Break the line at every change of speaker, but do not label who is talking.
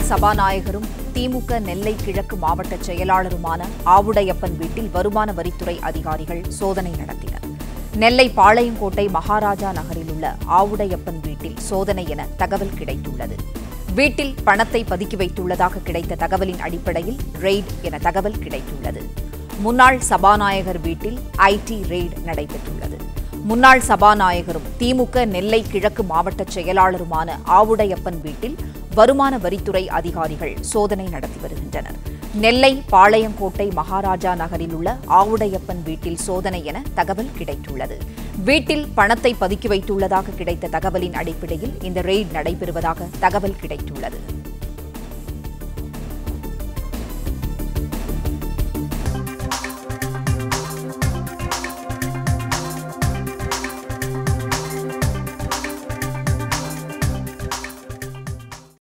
சபாநாயகரும் திமுக நெல்லை கிழக்கு மாவட்ட செயலாளருமான ஆவுடையப்பன் வீட்டில் வருமான வரித்துறை அதிகாரிகள் சோதனை நடத்தினர் நெல்லை பாளையங்கோட்டை மகாராஜா நகரில் உள்ள ஆவுடையப்பன் வீட்டில் சோதனை என தகவல் கிடைத்துள்ளது வீட்டில் பணத்தை பதுக்கி வைத்துள்ளதாக கிடைத்த தகவலின் அடிப்படையில் ரெய்ட் என தகவல் கிடைத்துள்ளது முன்னாள் சபாநாயகர் வீட்டில் ஐடி ரெய்ட் நடைபெற்றுள்ளது முன்னாள் சபாநாயகரும் திமுக நெல்லை கிழக்கு மாவட்ட செயலாளருமான ஆவுடையப்பன் வீட்டில் வருமான வரித்துறை அதிகாரிகள் சோதனை நடத்தி வருகின்றனர் நெல்லை பாளையங்கோட்டை மகாராஜா நகரில் உள்ள ஆவுடையப்பன் வீட்டில் சோதனை என தகவல் கிடைத்துள்ளது வீட்டில் பணத்தை பதுக்கி வைத்துள்ளதாக கிடைத்த தகவலின் அடிப்படையில் இந்த ரெய்ட் நடைபெறுவதாக தகவல் கிடைத்துள்ளது